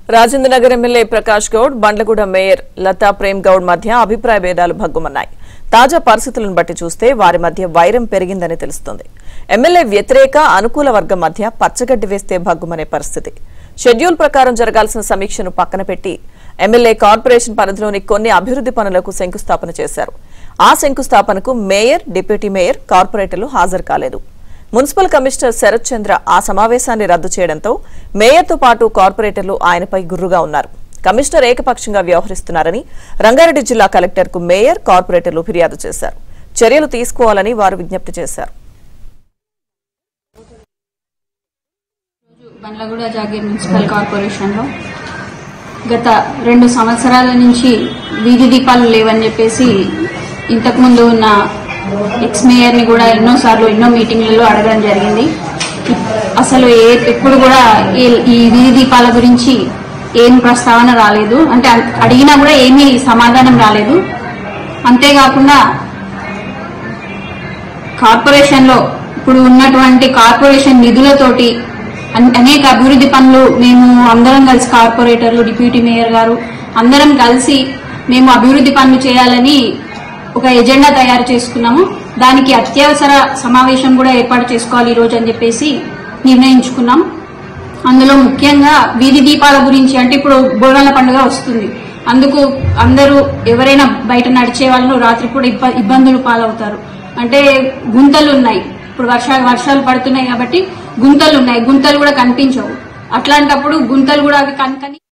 Rajendra Nagar MLA Prakash Goud Bandlaguda mayor Latha Prem Goud మధ్య అభిప్రాయ భేదాలు భగ్గుమన్నాయి తాజా పరిస్థితులను బట్టి చూస్తే వారి మధ్య వైరం పెరిగిందని తెలుస్తోంది ఎమ్మెల్యే వ్యతిరేక అనుకూల వర్గం మధ్య పచ్చగడ్డి వేస్తే భగ్గుమనే పరిస్థితి షెడ్యూల్ ప్రకారం జరగాల్సిన సమీక్షను పక్కన పెట్టి ఎమ్మెల్యే కార్పొరేషన్ పరిధిలోని కొన్ని అభివృద్ది పనులకు శంకుస్థాపన చేశారు ఆ శంకుస్థాపనకు మేయర్ డిప్యూటీ మేయర్ కార్పొరేటర్లు హాజరు కాలేదు మున్సిపల్ కమిషనర్ శరత్ చంద్ర ఆ సమావేశాన్ని రద్దు చేయడంతో మేయర్తో పాటు కార్పొరేటర్లు ఆయనపై గుర్రుగా ఉన్నారు కమిషనర్ ఏకపక్షంగా వ్యవహరిస్తున్నారని రంగారెడ్డి జిల్లా కలెక్టర్కు మేయర్ కార్పొరేటర్లు ఫిర్యాదు చేశారు చర్యలు తీసుకోవాలని వారు విజ్ఞప్తి చేశారు బండ్లగూడ జాగీర్ మున్సిపల్ కార్పొరేషన్లో గత రెండు సంవత్సరాల నుంచి వీధి దీపాలు లేవని చెప్పేసి ఇంతకుముందు ఉన్న ఎక్స్ మేయర్ని కూడా ఎన్నోసార్లు ఎన్నో మీటింగ్లలో అడగడం జరిగింది అసలు ఏ ఎప్పుడు కూడా ఈ- ఈ వీధి దీపాల గురించి ఏం ప్రస్తావన రాలేదు అంటే అ- అడిగినా కూడా ఏమీ సమాధానం రాలేదు అంతేకాకుండా కార్పొరేషన్ లో ఇప్పుడు ఉన్నటువంటి కార్పొరేషన్ నిధులతోటి అన్- అనేక అభివృద్ధి పనులు మేము అందరం కలిసి కార్పొరేటర్లు డిప్యూటీ మేయర్ గారు అందరం కలిసి మేము అభివృద్ధి పనులు చేయాలని ఒక ఎజెండా తయారు చేసుకున్నాము దానికి అత్యవసర సమావేశం కూడా ఏర్పాటు చేసుకోవాలి ఈ రోజు అని చెప్పేసి నిర్ణయించుకున్నాం అందులో ముఖ్యంగా వీధి దీపాల గురించి అంటే ఇప్పుడు బోనాల పండుగ వస్తుంది అందుకు అందరూ ఎవరైనా బయట నడిచే వాళ్ళు రాత్రిపూట ఇబ్బ- ఇబ్బందులు పాలవుతారు అంటే గుంతలు ఉన్నాయి ఇప్పుడు వర్ష వర్షాలు పడుతున్నాయి కాబట్టి గుంతలు ఉన్నాయి గుంతలు కూడా కనిపించవు అట్లాంటప్పుడు గుంతలు కూడా అవి కనుకని